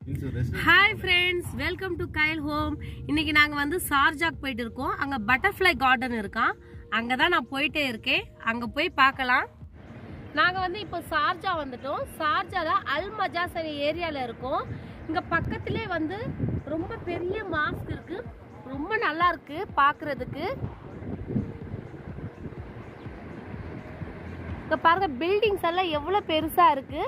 hi friends welcome to Kyle home இன்னைக்கு நாங்க வந்து சார்ஜாக் போயிட்டு இருக்கோம் அங்க பட்டர்ஃப்ளை கார்டன் இருக்கான் அங்க தான் நான் போயிட்டே இருக்கேன் அங்க போய் பார்க்கலாம் நாங்க வந்து இப்போ சார்ஜா வந்துட்டோம் சார்ஜால அல் மஜாசரி ஏரியால இருக்கோம் இங்க பக்கத்திலே வந்து ரொம்ப பெரிய மாஸ்க் இருக்கு ரொம்ப நல்லா இருக்கு பார்க்கிறதுக்கு இங்க பாருங்க பில்டிங்ஸ் எல்லாம் எவ்வளவு பெருசா இருக்கு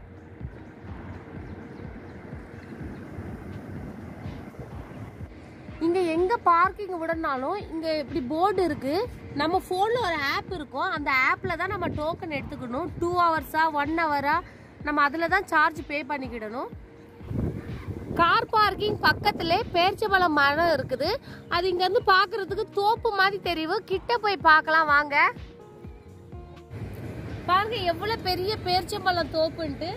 இங்க எங்க பார்க்கிங் விடனாலும் இங்க இப்படி போர்டு இருக்கு நம்ம போன்ல ஒரு ஆப் இருக்கும் அந்த ஆப்ல தான் நம்ம டோக்கன் எடுத்துக்கணும் டூ ஹவர்ஸா ஒன் ஹவரா நம்ம அதுல தான் சார்ஜ் பே பண்ணிக்கிடணும் கார் பார்க்கிங் பக்கத்துல பேர்ச்சம்பழம் மரம் இருக்குது அது இங்க இருந்து பாக்குறதுக்கு தோப்பு மாதிரி தெரியும் கிட்ட போய் பார்க்கலாம் வாங்க பாருங்க எவ்வளவு பெரிய பேர்ச்சம்பழம் தோப்புன்ட்டு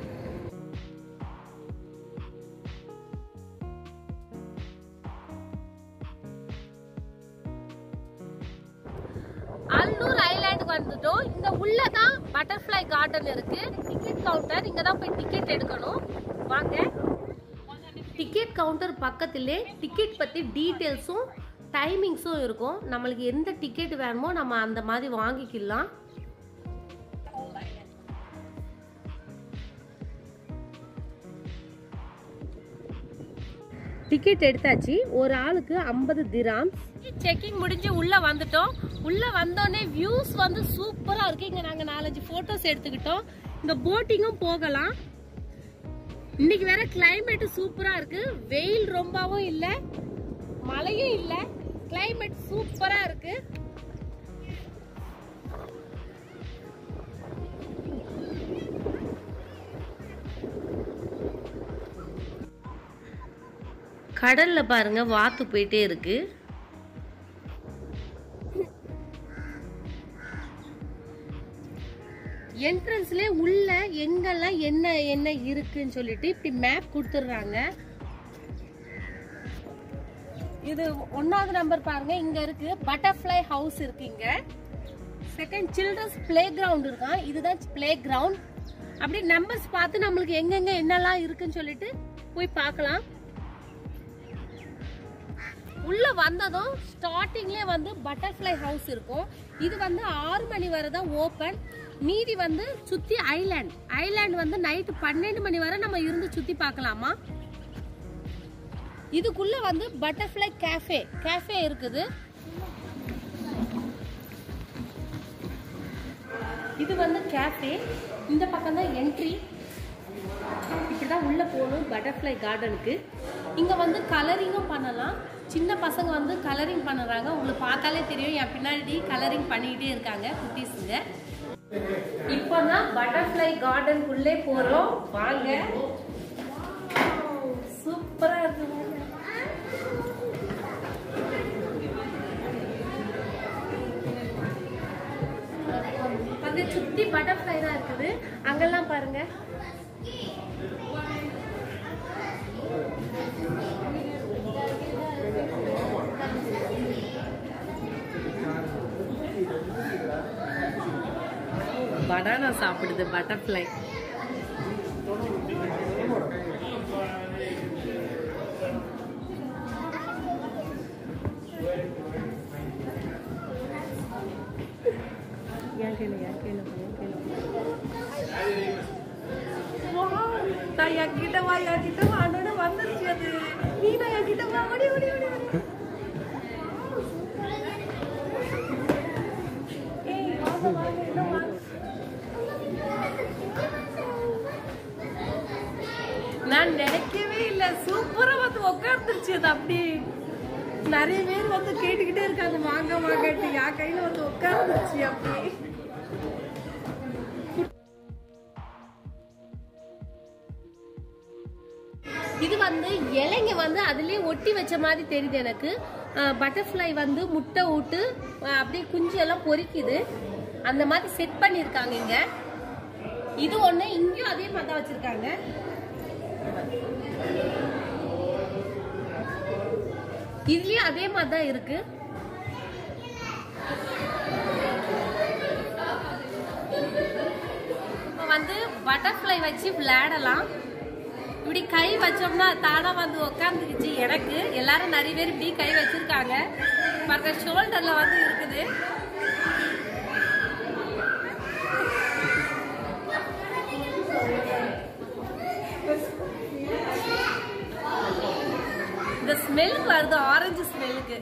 அல்லூர் ஐலாண்டுக்கு வந்துட்டோம் இந்த உள்ளதான் பட்டர்ஃப்ளை கார்டன் இருக்கு டிக்கெட் கவுண்டர் இங்க தான் போய் டிக்கெட் எடுக்கணும் வாங்க டிக்கெட் கவுண்டர் பக்கத்திலே டிக்கெட் பத்தி டீட்டெயில்ஸும் டைமிங்ஸும் இருக்கும் நம்மளுக்கு எந்த டிக்கெட் வேணுமோ நம்ம அந்த மாதிரி வாங்கிக்கலாம் டிக்கெட் எடுத்தாச்சு ஒரு ஆளுக்கு ஐம்பது திராம்ஸ் செக்கிங் முடிஞ்சு உள்ள வந்துட்டோம் உள்ள வந்தோடனே வியூஸ் வந்து சூப்பரா இருக்கு இங்க நாங்க நாலஞ்சு போட்டோஸ் எடுத்துக்கிட்டோம் இங்க போட்டிங்கும் போகலாம் இன்னைக்கு வேற கிளைமேட் சூப்பரா இருக்கு வெயில் ரொம்பவும் இல்ல மழையும் இல்ல கிளைமேட் சூப்பரா இருக்கு கடல்ல பாருங்க வாத்து போயிட்டே இருக்கு என்ட்ரன்ஸ்ல உள்ள எங்கெல்லாம் என்ன என்ன இருக்குன்னு சொல்லிட்டு இப்படி மேப் கொடுத்துடுறாங்க இது ஒன்னாவது நம்பர் பாருங்க இங்க இருக்கு பட்டர்ஃப்ளை ஹவுஸ் இருக்கு இங்க செகண்ட் சில்ட்ரன்ஸ் பிளே கிரவுண்ட் இருக்கான் இதுதான் பிளே கிரவுண்ட் அப்படி நம்பர்ஸ் பார்த்து நம்மளுக்கு எங்கெங்க என்னெல்லாம் இருக்குன்னு சொல்லிட்டு போய் பார்க்கலாம் உள்ள வந்ததும் ஸ்டார்டிங்லேயே வந்து பட்டர்ஃப்ளை ஹவுஸ் இருக்கும் இது வந்து ஆறு மணி வரை தான் ஓப்பன் மீதி வந்து சுத்தி ஐலாண்ட் ஐலாண்ட் வந்து நைட்டு பன்னெண்டு மணி வரை நம்ம இருந்து சுத்தி பார்க்கலாமா இதுக்குள்ள வந்து பட்டர்ஃப்ளை கேஃபே கேஃபே இருக்குது இது வந்து கேஃபே இந்த பக்கம் தான் என்ட்ரி இப்படிதான் உள்ள போகணும் பட்டர்ஃப்ளை கார்டனுக்கு இங்க வந்து கலரிங்கும் பண்ணலாம் சின்ன பசங்க வந்து கலரிங் பண்ணுறாங்க உங்களுக்கு பார்த்தாலே தெரியும் என் பின்னாடி கலரிங் பண்ணிக்கிட்டே இருக்காங்க குட்டீஸுங்க இப்போ தான் பட்டர்ஃப்ளை கார்டனுக்குள்ளே போகிறோம் வாங்க சூப்பராக இருக்குங்க வந்து சுத்தி பட்டர்ஃப்ளை தான் இருக்குது அங்கெல்லாம் பாருங்க பனானா சாப்பிடுது பட்டர்ஃப்ளை என் கையில என் கையில என் கையில நான் என் கிட்ட வா என் கிட்ட வா அண்ணோட வந்துருச்சு அது நீ நான் என் கிட்ட வா ஓடி ஓடி ஓடி ஓடி ஏய் வாங்க வாங்க என்ன வாங்க நான் நினைக்கவே இல்ல சூப்பரா வந்து உட்காந்துருச்சு அது அப்படி நிறைய பேர் வந்து கேட்டுக்கிட்டே இருக்காங்க வாங்க வாங்கட்டு என் கையில வந்து உட்காந்துருச்சு அப்படி இது வந்து இலைங்க வந்து அதுலயே ஒட்டி வச்ச மாதிரி தெரியுது எனக்கு பட்டர்ஃப்ளை வந்து முட்டை விட்டு அஹ், அப்படியே குஞ்சு எல்லாம் பொரிக்குது அந்த மாதிரி செட் பண்ணிருக்காங்க இங்க இது ஒண்ணு இங்கேயும் அதே மாதிரி தான் வச்சிருக்காங்க இதுலயும் அதே மாதிரி தான் இருக்கு இப்ப வந்து பட்டர்ஃப்ளை வச்சு விளையாடலாம் இப்படி இப்படி கை வச்சோம்னா தானா வந்து உக்காந்துக்குச்சு எனக்கு எல்லாரும் நிறைய பேர் இப்படி கை வச்சிருக்காங்க பாருங்க ஷோல்டர்ல வந்து இருக்குது இந்த ஸ்மெல்லுக்கு வருது ஆரஞ்சு ஸ்மெல்லுக்கு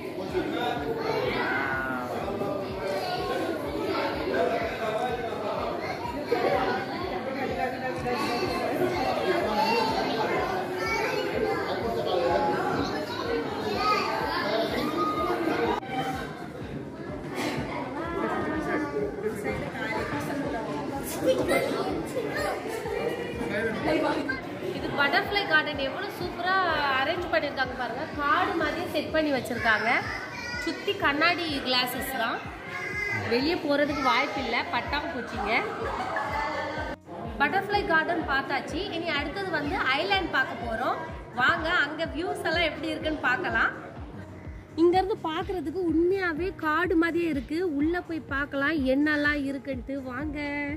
இது பட்டர்ஃப்ளை கார்டன் எவ்வளவு சூப்பரா அரேஞ்ச் பண்ணிருக்காங்க பாருங்க கார்டு மாதிரி செட் பண்ணி வச்சிருக்காங்க சுத்தி கண்ணாடி கிளாஸஸ் தான் வெளியே போறதுக்கு வாய்ப்பு இல்லை பட்டாம்பூச்சிங்க பட்டர்ஃப்ளை கார்டன் பார்த்தாச்சு இனி அடுத்தது வந்து ஐலாண்ட் பார்க்க போறோம் வாங்க அங்க வியூஸ் எல்லாம் எப்படி இருக்குன்னு பார்க்கலாம் இங்க இருந்து பாக்குறதுக்கு உண்மையாவே காடு மாதிரியே இருக்கு உள்ள போய் பார்க்கலாம் என்னெல்லாம் இருக்குன்ட்டு வாங்க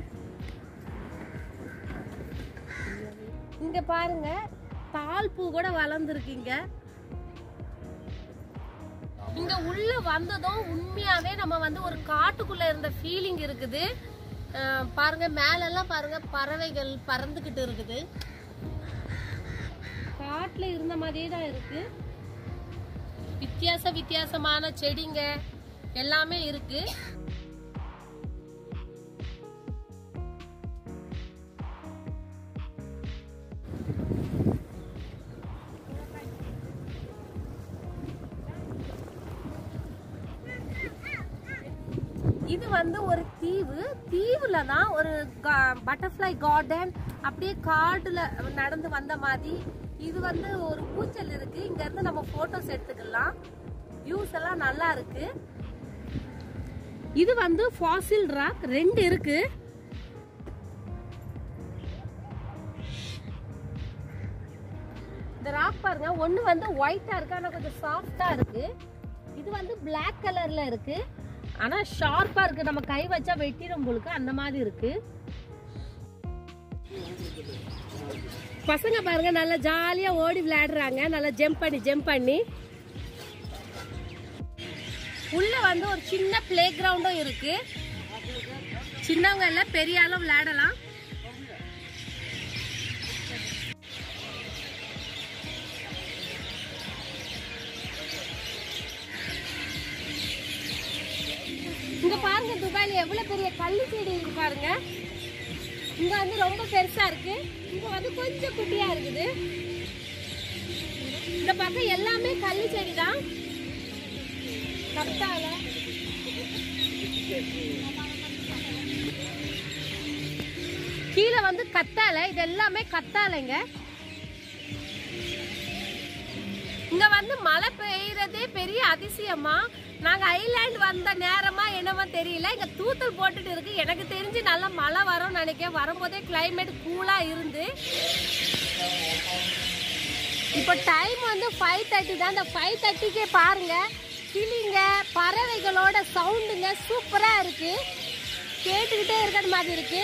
இங்க பாருங்க தாள் பூ கூட வளர்ந்துருக்கீங்க இங்க உள்ள வந்ததும் உண்மையாவே நம்ம வந்து ஒரு காட்டுக்குள்ள இருந்த ஃபீலிங் இருக்குது அஹ் பாருங்க மேலெல்லாம் பாருங்க பறவைகள் பறந்துகிட்டு இருக்குது காட்டுல இருந்த மாதிரியே தான் இருக்கு வித்தியாச வித்தியாசமான செடிங்க எல்லாமே இருக்கு இது வந்து ஒரு தீவு தீவுல தான் ஒரு பட்டர்ஃப்ளை கார்டன் அப்படியே காடுல நடந்து வந்த மாதிரி இது வந்து ஒரு பூச்சல் இருக்கு இங்க இருந்து நம்ம போட்டோஸ் எடுத்துக்கலாம் வியூஸ் எல்லாம் நல்லா இருக்கு இது வந்து ஃபாசில் ராக் ரெண்டு இருக்கு இந்த ராக் பாருங்க ஒண்ணு வந்து ஒயிட்டா இருக்கு ஆனா கொஞ்சம் சாஃப்டா இருக்கு இது வந்து Black கலர்ல இருக்கு ஆனா ஷார்ப்பா இருக்கு நம்ம கை வச்சா வெட்டிடும் போலுக்கு அந்த மாதிரி இருக்கு பசங்க பாருங்க நல்லா ஜாலியா ஓடி விளையாடுறாங்க நல்லா ஜம்ப் பண்ணி ஜம்ப் பண்ணி உள்ள வந்து ஒரு சின்ன பிளே கிரவுண்டும் இருக்கு சின்னவங்க எல்லாம் பெரிய ஆளும் விளையாடலாம் இங்க பாருங்க துபாயில எவ்வளவு பெரிய கள்ளி செடி இருக்கு பாருங்க இங்க வந்து ரொம்ப பெருசா இருக்கு இங்க வந்து கொஞ்சம் குட்டியா இருக்குது இந்த பக்கம் எல்லாமே கள்ளி செடி தான் கத்தால கீழே வந்து கத்தாழை இது எல்லாமே கத்தாழைங்க இங்க வந்து மழை பெய்யறதே பெரிய அதிசயமா நாங்க ஐலாண்ட் வந்த நேரமா என்னவோ தெரியல இங்க தூத்தல் போட்டுட்டு இருக்கு எனக்கு தெரிஞ்சு நல்லா மழை வரும்னு நினைக்கிறேன் வரும்போதே கிளைமேட் கூலா இருந்து இப்போ டைம் வந்து ஃபைவ் தேர்ட்டி தான் இந்த ஃபைவ் தேர்ட்டிக்கே பாருங்க கிளிங்க பறவைகளோட சவுண்டுங்க சூப்பரா இருக்கு கேட்டுக்கிட்டே இருக்கிற மாதிரி இருக்கு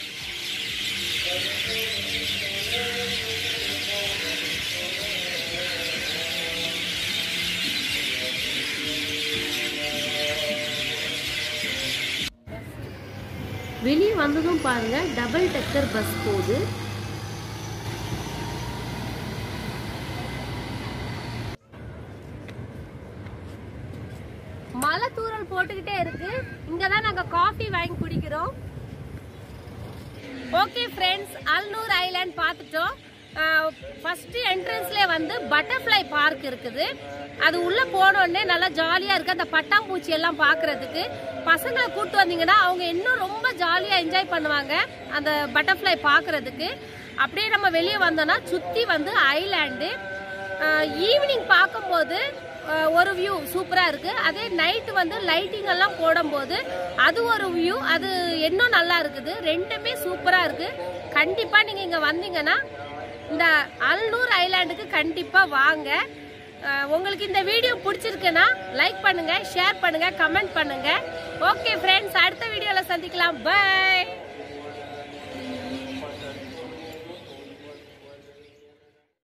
வெளியே வந்ததும் பாருங்க டபுள் டெக்கர் பஸ் போகுது மழை தூறல் போட்டுக்கிட்டே இருக்கு இங்கதான் நாங்க காஃபி வாங்கி குடிக்கிறோம் ஓகே ஃப்ரெண்ட்ஸ் அல்னூர் ஐலாண்ட் பார்த்துட்டோம் ஃபர்ஸ்ட் என்ட்ரன்ஸ்ல வந்து பட்டர்ஃப்ளை பார்க் இருக்குது அது உள்ள போனோடனே நல்லா ஜாலியா இருக்கு அந்த பட்டாம்பூச்சி எல்லாம் பார்க்கிறதுக்கு பசங்களை கூட்டு வந்தீங்கன்னா அவங்க இன்னும் ரொம்ப ஜாலியா என்ஜாய் பண்ணுவாங்க அந்த பட்டர்ஃப்ளை பார்க்கிறதுக்கு அப்படியே நம்ம வெளியே வந்தோம்னா சுத்தி வந்து ஐலாண்டு ஈவினிங் பார்க்கும்போது அஹ், ஒரு வியூ சூப்பரா இருக்கு அதே நைட் வந்து லைட்டிங் எல்லாம் போடும்போது அது ஒரு வியூ அது இன்னும் நல்லா இருக்குது ரெண்டுமே சூப்பரா இருக்கு கண்டிப்பா நீங்க இங்க வந்தீங்கன்னா இந்த அல்னூர் ஐலாண்டுக்கு கண்டிப்பா வாங்க அஹ், உங்களுக்கு இந்த வீடியோ பிடிச்சிருக்குன்னா லைக் பண்ணுங்க ஷேர் பண்ணுங்க கமெண்ட் பண்ணுங்க ஓகே ஃப்ரெண்ட்ஸ் அடுத்த வீடியோல சந்திக்கலாம் பை